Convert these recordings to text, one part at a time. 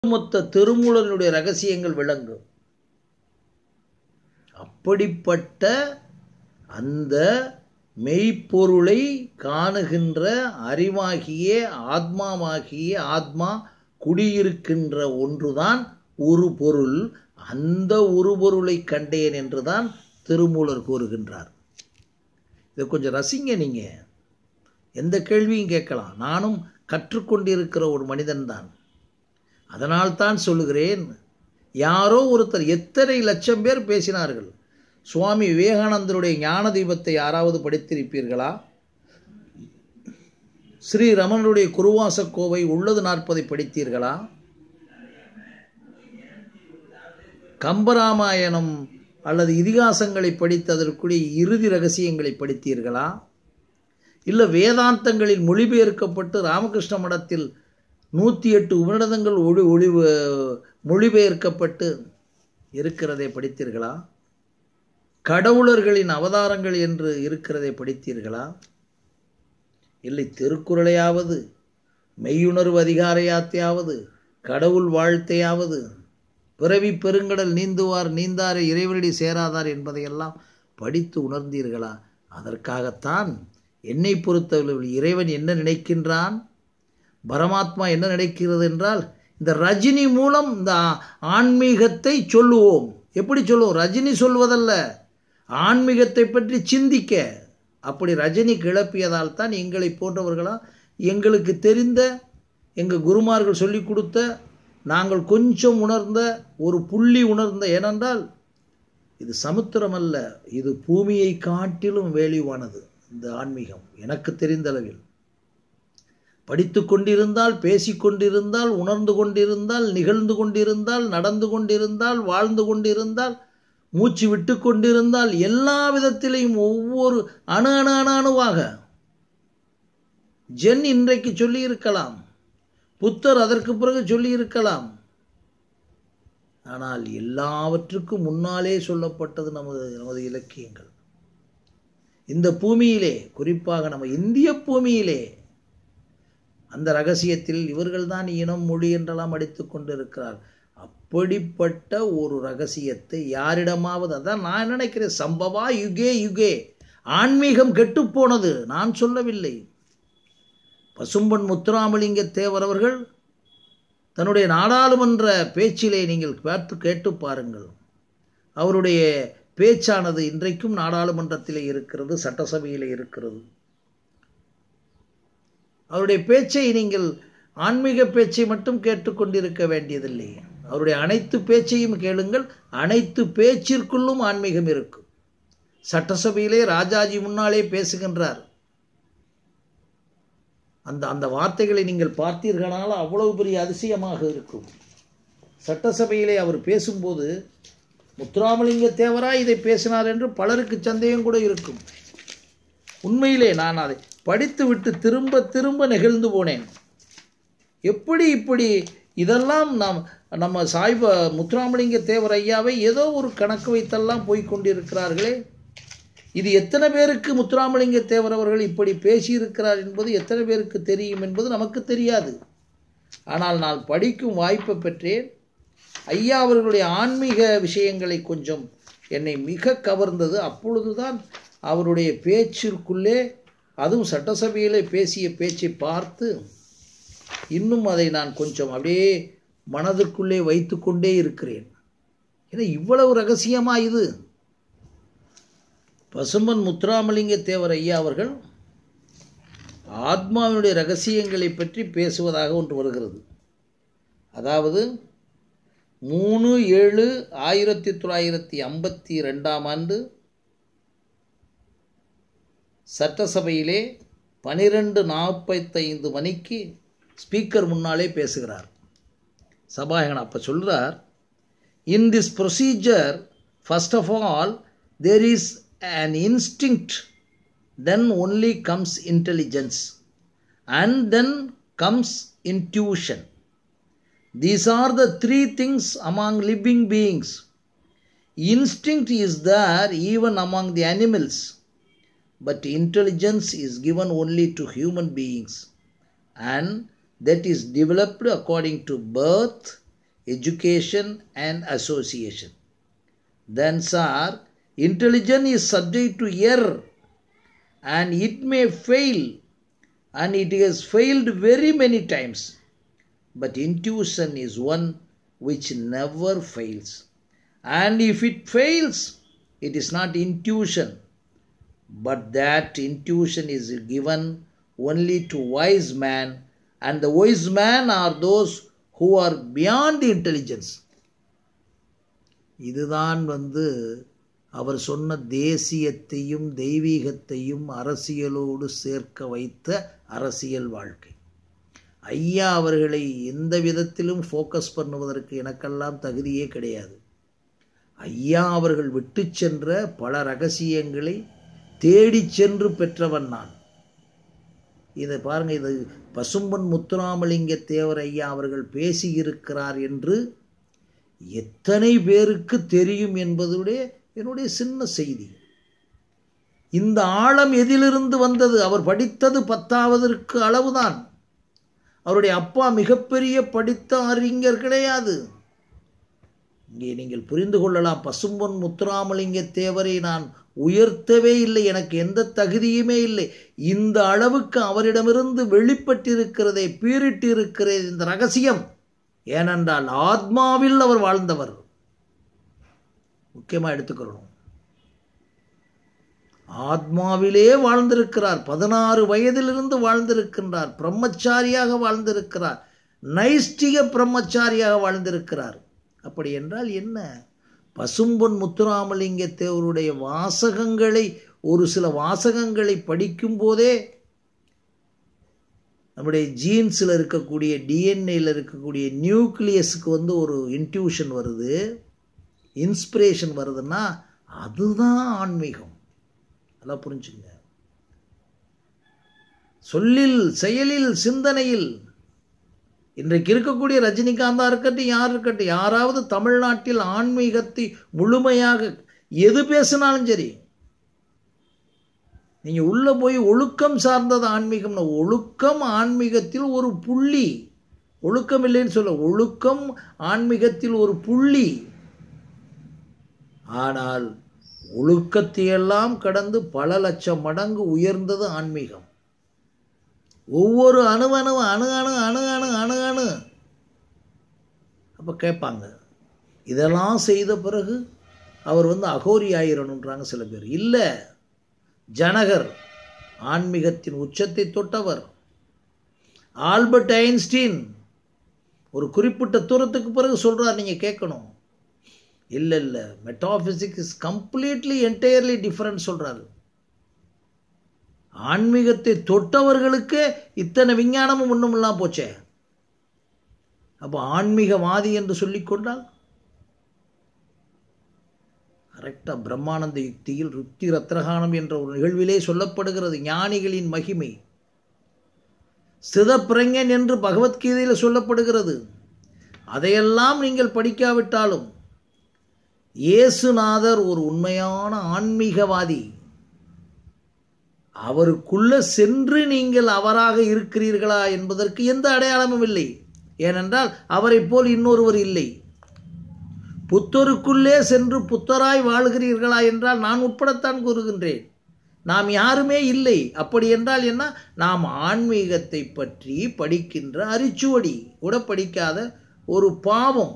ஒட்டுமொத்த திருமூலனுடைய ரகசியங்கள் விளங்கும் அப்படிப்பட்ட அந்த மெய்ப்பொருளை காணுகின்ற அறிவாகிய ஆத்மாவாகிய ஆத்மா குடியிருக்கின்ற ஒன்றுதான் ஒரு பொருள் அந்த ஒரு பொருளை கண்டேன் என்றுதான் திருமூலர் கூறுகின்றார் இதை கொஞ்சம் ரசிங்க நீங்கள் எந்த கேள்வியும் கேட்கலாம் நானும் கற்றுக்கொண்டிருக்கிற ஒரு மனிதன்தான் அதனால் தான் சொல்லுகிறேன் யாரோ ஒருத்தர் எத்தனை லட்சம் பேர் பேசினார்கள் சுவாமி விவேகானந்தருடைய ஞான தீபத்தை யாராவது படித்திருப்பீர்களா ஸ்ரீ ரமணருடைய குருவாச கோவை உள்ளது நாற்பதை படித்தீர்களா கம்பராமாயணம் அல்லது இதிகாசங்களை படித்து அதற்குரிய இறுதி ரகசியங்களை படித்தீர்களா இல்லை வேதாந்தங்களில் மொழிபெயர்க்கப்பட்டு ராமகிருஷ்ண மடத்தில் நூற்றி எட்டு உபநிடதங்கள் ஒளி ஒளி மொழிபெயர்க்கப்பட்டு இருக்கிறதை படித்தீர்களா கடவுளர்களின் அவதாரங்கள் என்று இருக்கிறதை படித்தீர்களா இல்லை திருக்குறளையாவது மெய்யுணர்வு அதிகாரையாத்தையாவது கடவுள் வாழ்த்தையாவது பிறவி பெருங்கடல் நீந்துவார் நீந்தாரை இறைவனடி சேராதார் என்பதையெல்லாம் படித்து உணர்ந்தீர்களா அதற்காகத்தான் என்னை பொறுத்தவர்கள் இறைவன் என்ன நினைக்கின்றான் பரமாத்மா என்ன நினைக்கிறது என்றால் இந்த ரஜினி மூலம் இந்த ஆன்மீகத்தை சொல்லுவோம் எப்படி சொல்லுவோம் ரஜினி சொல்வதல்ல ஆன்மீகத்தை பற்றி சிந்திக்க அப்படி ரஜினி கிளப்பியதால் தான் எங்களை போன்றவர்களாம் எங்களுக்கு தெரிந்த எங்கள் குருமார்கள் சொல்லிக் கொடுத்த நாங்கள் கொஞ்சம் உணர்ந்த ஒரு புள்ளி உணர்ந்த ஏனென்றால் இது சமுத்திரம் அல்ல இது பூமியை காட்டிலும் வேலிவானது இந்த ஆன்மீகம் எனக்கு தெரிந்த அளவில் படித்து கொண்டிருந்தால் பேசி கொண்டிருந்தால் உணர்ந்து கொண்டிருந்தால் நிகழ்ந்து கொண்டிருந்தால் நடந்து கொண்டிருந்தால் வாழ்ந்து கொண்டிருந்தால் மூச்சு விட்டு கொண்டிருந்தால் எல்லா விதத்திலையும் ஒவ்வொரு அணு அணு அணு அணுவாக ஜென் இன்றைக்கு சொல்லியிருக்கலாம் புத்தர் அதற்கு பிறகு சொல்லியிருக்கலாம் ஆனால் எல்லாவற்றுக்கும் முன்னாலே சொல்லப்பட்டது நமது நமது இலக்கியங்கள் இந்த பூமியிலே குறிப்பாக நம்ம இந்திய பூமியிலே அந்த ரகசியத்தில் இவர்கள்தான் இனம் மொழி என்றெல்லாம் அடித்து கொண்டிருக்கிறார் அப்படிப்பட்ட ஒரு ரகசியத்தை யாரிடமாவது அதான் நான் நினைக்கிறேன் சம்பவா யுகே யுகே ஆன்மீகம் கெட்டுப்போனது நான் சொல்லவில்லை பசும்பன் முத்துராமலிங்க தேவர் அவர்கள் தன்னுடைய நாடாளுமன்ற பேச்சிலே நீங்கள் பார்த்து கேட்டு பாருங்கள் அவருடைய பேச்சானது இன்றைக்கும் நாடாளுமன்றத்திலே இருக்கிறது சட்டசபையிலே இருக்கிறது அவருடைய பேச்சை நீங்கள் ஆன்மீக பேச்சை மட்டும் கேட்டுக்கொண்டிருக்க வேண்டியதில்லை அவருடைய அனைத்து பேச்சையும் கேளுங்கள் அனைத்து பேச்சிற்குள்ளும் ஆன்மீகம் இருக்கும் சட்டசபையிலே ராஜாஜி முன்னாலே பேசுகின்றார் அந்த அந்த வார்த்தைகளை நீங்கள் பார்த்தீர்களானால் அவ்வளவு பெரிய அதிசயமாக இருக்கும் சட்டசபையிலே அவர் பேசும்போது முத்துராமலிங்க தேவரா இதை பேசினார் என்று பலருக்கு சந்தேகம் கூட இருக்கும் உண்மையிலே நான் அதை படித்துவிட்டு திரும்ப திரும்ப நெகிழ்ந்து போனேன் எப்படி இப்படி இதெல்லாம் நாம் நம்ம சாய்ப முத்துராமலிங்க தேவர் ஐயாவை ஏதோ ஒரு கணக்கு வைத்தெல்லாம் போய்கொண்டிருக்கிறார்களே இது எத்தனை பேருக்கு முத்துராமலிங்க தேவர் அவர்கள் இப்படி பேசியிருக்கிறார் என்பது எத்தனை பேருக்கு தெரியும் என்பது நமக்கு தெரியாது ஆனால் நான் படிக்கும் வாய்ப்பை பெற்றேன் ஐயா அவர்களுடைய ஆன்மீக விஷயங்களை கொஞ்சம் என்னை மிக கவர்ந்தது அப்பொழுதுதான் அவருடைய பேச்சிற்குள்ளே அதுவும் சட்டசபையிலே பேசிய பேச்சை பார்த்து இன்னும் அதை நான் கொஞ்சம் அப்படியே மனதிற்குள்ளே வைத்து கொண்டே இருக்கிறேன் ஏன்னா இவ்வளவு ரகசியமா இது பசும்பன் முத்துராமலிங்க தேவர் ஐயா அவர்கள் ஆத்மாவினுடைய ரகசியங்களை பற்றி பேசுவதாக ஒன்று வருகிறது அதாவது மூணு ஏழு ஆயிரத்தி தொள்ளாயிரத்தி ஐம்பத்தி ரெண்டாம் ஆண்டு சட்டசபையிலே பனிரெண்டு நாற்பத்தைந்து மணிக்கு ஸ்பீக்கர் முன்னாலே பேசுகிறார் சபாயகன் அப்போ சொல்கிறார் in this procedure first of all there is an instinct, then only comes intelligence, and then comes intuition. These are the three things among living beings. Instinct is there even among the animals, but intelligence is given only to human beings, and that is developed according to birth, education and association. Then, sir, intelligence is subject to error and it may fail, and it has failed very many times. But intuition is one which never fails. And if it fails, it is not intuition, but that intuition is given only to wise man, and the wise man are those who are beyond intelligence. இதுதான் வந்து அவர் சொன்ன தேசியத்தையும் தெய்வீகத்தையும் அரசியலோடு சேர்க்க வைத்த அரசியல் வாழ்க்கை ஐயா அவர்களை எந்த விதத்திலும் ஃபோக்கஸ் பண்ணுவதற்கு எனக்கெல்லாம் தகுதியே கிடையாது ஐயா அவர்கள் விட்டு சென்ற பல ரகசியங்களை தேடிச் சென்று பெற்றவன் நான் இதை பாருங்க இது பசும்பன் முத்துராமலிங்க தேவர் ஐயா அவர்கள் பேசியிருக்கிறார் என்று எத்தனை பேருக்கு தெரியும் என்பதுடைய என்னுடைய சின்ன செய்தி இந்த ஆழம் எதிலிருந்து வந்தது அவர் படித்தது பத்தாவதற்கு அளவுதான் அவருடைய அப்பா மிகப்பெரிய படித்த அறிஞர் கிடையாது இங்கே நீங்கள் புரிந்து கொள்ளலாம் பசும்பொன் முத்துராமலிங்க தேவரை நான் உயர்த்தவே இல்லை எனக்கு எந்த தகுதியுமே இல்லை இந்த அளவுக்கு அவரிடமிருந்து வெளிப்பட்டிருக்கிறதே பீரிட்டிருக்கிறது இந்த ரகசியம் ஏனென்றால் ஆத்மாவில் அவர் வாழ்ந்தவர் முக்கியமாக எடுத்துக்கிறணும் ஆத்மாவிலே வாழ்ந்திருக்கிறார் பதினாறு வயதிலிருந்து வாழ்ந்திருக்கின்றார் பிரம்மச்சாரியாக வாழ்ந்திருக்கிறார் நைஷ்டிக பிரம்மச்சாரியாக வாழ்ந்திருக்கிறார் அப்படி என்றால் என்ன பசும்பொன் முத்துராமலிங்க தேவருடைய வாசகங்களை ஒரு சில வாசகங்களை படிக்கும் போதே நம்முடைய ஜீன்ஸில் இருக்கக்கூடிய டிஎன்ஏயில் இருக்கக்கூடிய நியூக்ளியஸுக்கு வந்து ஒரு இன்ட்யூஷன் வருது இன்ஸ்பிரேஷன் வருதுன்னா அதுதான் ஆன்மீகம் அதெல்லாம் புரிஞ்சுங்க சொல்லில் செயலில் சிந்தனையில் இன்றைக்கு இருக்கக்கூடிய ரஜினிகாந்தா இருக்கட்டும் யார் இருக்கட்டும் யாராவது தமிழ்நாட்டில் ஆன்மீகத்தை முழுமையாக எது பேசினாலும் சரி நீங்கள் உள்ளே போய் ஒழுக்கம் சார்ந்தது ஆன்மீகம்னு ஒழுக்கம் ஆன்மீகத்தில் ஒரு புள்ளி ஒழுக்கம் இல்லைன்னு சொல்ல ஒழுக்கம் ஆன்மீகத்தில் ஒரு புள்ளி ஆனால் ஒழுக்கத்தையெல்லாம் கடந்து பல லட்சம் மடங்கு உயர்ந்தது ஆன்மீகம் ஒவ்வொரு அணு அணு அணு அணு அணு அணு அணு அணு அப்போ கேட்பாங்க இதெல்லாம் செய்த பிறகு அவர் வந்து அகோரி ஆயிரணுன்றாங்க சில பேர் இல்லை ஜனகர் ஆன்மீகத்தின் உச்சத்தை தொட்டவர் ஆல்பர்ட் ஐன்ஸ்டீன் ஒரு குறிப்பிட்ட தூரத்துக்கு பிறகு சொல்கிறார் நீங்கள் கேட்கணும் இல்லை இல்லை metaphysics is completely entirely different சொல்கிறாரு ஆன்மீகத்தை தொட்டவர்களுக்கு இத்தனை விஞ்ஞானமும் ஒன்றும் இல்லாம போச்சே அப்போ ஆன்மீகவாதி என்று சொல்லிக்கொண்டால் கரெக்டாக பிரம்மானந்த யுக்தியில் ருத்தி ரத்ரகானம் என்ற ஒரு நிகழ்விலே சொல்லப்படுகிறது ஞானிகளின் மகிமை சிதப்பிரங்கன் என்று பகவத்கீதையில் சொல்லப்படுகிறது அதையெல்லாம் நீங்கள் படிக்காவிட்டாலும் இயேசுநாதர் ஒரு உண்மையான ஆன்மீகவாதி அவருக்குள்ள சென்று நீங்கள் அவராக இருக்கிறீர்களா என்பதற்கு எந்த அடையாளமும் இல்லை ஏனென்றால் அவரை போல் இன்னொருவர் இல்லை புத்தருக்குள்ளே சென்று புத்தராய் வாழ்கிறீர்களா என்றால் நான் உட்படத்தான் கூறுகின்றேன் நாம் யாருமே இல்லை அப்படி என்றால் என்ன நாம் ஆன்மீகத்தை பற்றி படிக்கின்ற அரிச்சுவடி கூட படிக்காத ஒரு பாவம்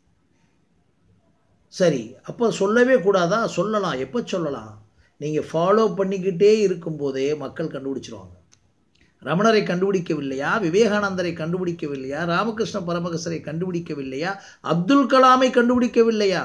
சரி அப்போ சொல்லவே கூடாதா சொல்லலாம் எப்போ சொல்லலாம் நீங்கள் ஃபாலோ பண்ணிக்கிட்டே இருக்கும்போதே மக்கள் கண்டுபிடிச்சிருவாங்க ரமணரை கண்டுபிடிக்கவில்லையா விவேகானந்தரை கண்டுபிடிக்கவில்லையா ராமகிருஷ்ண பரமஹசரை கண்டுபிடிக்கவில்லையா அப்துல் கலாமை கண்டுபிடிக்கவில்லையா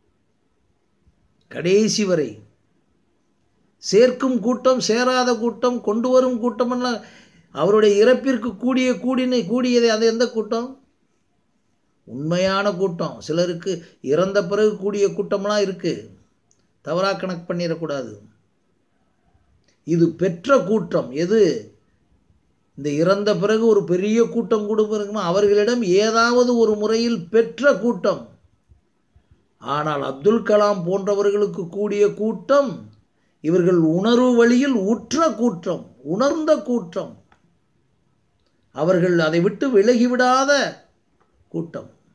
கடைசி வரை சேர்க்கும் கூட்டம் சேராத கூட்டம் கொண்டு வரும் கூட்டம் எல்லாம் அவருடைய இறப்பிற்கு கூடிய கூடின கூடியது அது எந்த கூட்டம் உண்மையான கூட்டம் சிலருக்கு இறந்த பிறகு கூடிய கூட்டம்லாம் இருக்குது தவறாக கணக்கு பண்ணிடக்கூடாது இது பெற்ற கூட்டம் எது இந்த இறந்த பிறகு ஒரு பெரிய கூட்டம் கொடுப்பதுமா அவர்களிடம் ஏதாவது ஒரு முறையில் பெற்ற கூட்டம் ஆனால் அப்துல் கலாம் போன்றவர்களுக்கு கூடிய கூட்டம் இவர்கள் உணர்வு வழியில் உற்ற கூட்டம் உணர்ந்த கூட்டம் அவர்கள் அதை விட்டு விலகிவிடாத கூட்டம் அப்போ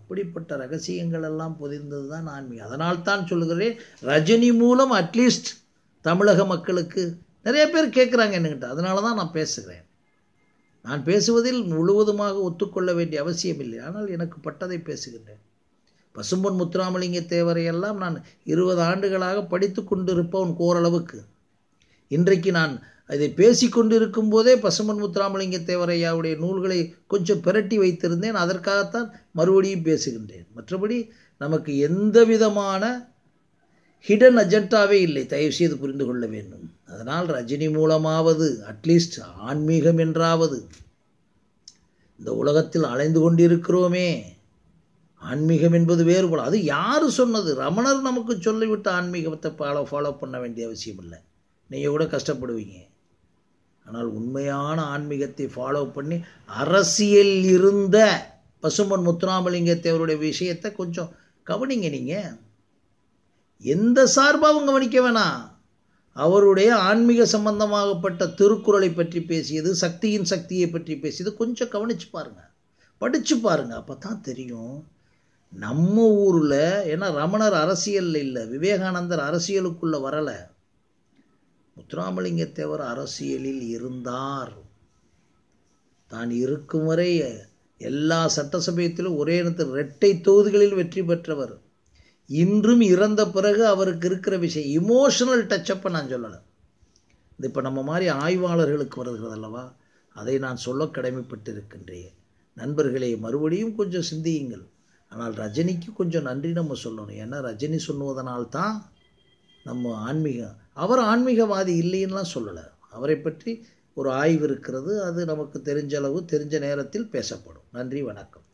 அப்படிப்பட்ட ரகசியங்கள் எல்லாம் பொதிந்தது தான் ஆன்மீகம் அதனால் தான் சொல்லுகிறேன் ரஜினி மூலம் அட்லீஸ்ட் தமிழக மக்களுக்கு நிறைய பேர் கேட்குறாங்க என்னங்கிட்ட அதனால தான் நான் பேசுகிறேன் நான் பேசுவதில் முழுவதுமாக ஒத்துக்கொள்ள வேண்டிய அவசியம் இல்லை ஆனால் எனக்கு பட்டதை பேசுகின்றேன் பசும்பொன் முத்துராமலிங்க தேவரை எல்லாம் நான் இருபது ஆண்டுகளாக படித்து கொண்டிருப்பவன் ஓரளவுக்கு இன்றைக்கு நான் அதை பேசிக்கொண்டிருக்கும் போதே பசுமன் முத்துராமலிங்க தேவரையாவுடைய நூல்களை கொஞ்சம் பிரட்டி வைத்திருந்தேன் அதற்காகத்தான் மறுபடியும் பேசுகின்றேன் மற்றபடி நமக்கு எந்த விதமான ஹிடன் அஜெண்டாவே இல்லை தயவு செய்து புரிந்து கொள்ள வேண்டும் அதனால் ரஜினி மூலமாவது அட்லீஸ்ட் ஆன்மீகம் என்றாவது இந்த உலகத்தில் அலைந்து கொண்டிருக்கிறோமே ஆன்மீகம் என்பது வேறுபடும் அது யார் சொன்னது ரமணர் நமக்கு சொல்லிவிட்ட ஆன்மீகத்தை ஃபாலோ ஃபாலோ பண்ண வேண்டிய அவசியம் இல்லை நீங்கள் கூட கஷ்டப்படுவீங்க ஆனால் உண்மையான ஆன்மீகத்தை ஃபாலோ பண்ணி அரசியல் இருந்த பசும்பொன் முத்துராமலிங்க தேவருடைய விஷயத்தை கொஞ்சம் கவனிங்க நீங்கள் எந்த சார்பாகவும் கவனிக்க வேணாம் அவருடைய ஆன்மீக சம்பந்தமாகப்பட்ட திருக்குறளை பற்றி பேசியது சக்தியின் சக்தியை பற்றி பேசியது கொஞ்சம் கவனிச்சு பாருங்க படிச்சு பாருங்க அப்போ தான் தெரியும் நம்ம ஊரில் ஏன்னா ரமணர் அரசியல் இல்லை விவேகானந்தர் அரசியலுக்குள்ளே வரலை முத்துராமலிங்க தேவர் அரசியலில் இருந்தார் தான் இருக்கும் வரை எல்லா சட்டசபையத்திலும் ஒரே நேரத்தில் இரட்டை தொகுதிகளில் வெற்றி பெற்றவர் இன்றும் இறந்த பிறகு அவருக்கு இருக்கிற விஷயம் இமோஷனல் டச்சப்பை நான் சொல்லலை இது இப்போ நம்ம மாதிரி ஆய்வாளர்களுக்கு வருகிறது அல்லவா அதை நான் சொல்ல கடமைப்பட்டிருக்கின்றேன் நண்பர்களே மறுபடியும் கொஞ்சம் சிந்தியுங்கள் ஆனால் ரஜினிக்கு கொஞ்சம் நன்றி நம்ம சொல்லணும் ஏன்னா ரஜினி சொன்னுவதனால்தான் நம்ம ஆன்மீகம் அவர் ஆன்மீகவாதி இல்லைன்னுலாம் சொல்லலை அவரை பற்றி ஒரு ஆய்வு இருக்கிறது அது நமக்கு தெரிஞ்ச அளவு தெரிஞ்ச நேரத்தில் பேசப்படும் நன்றி வணக்கம்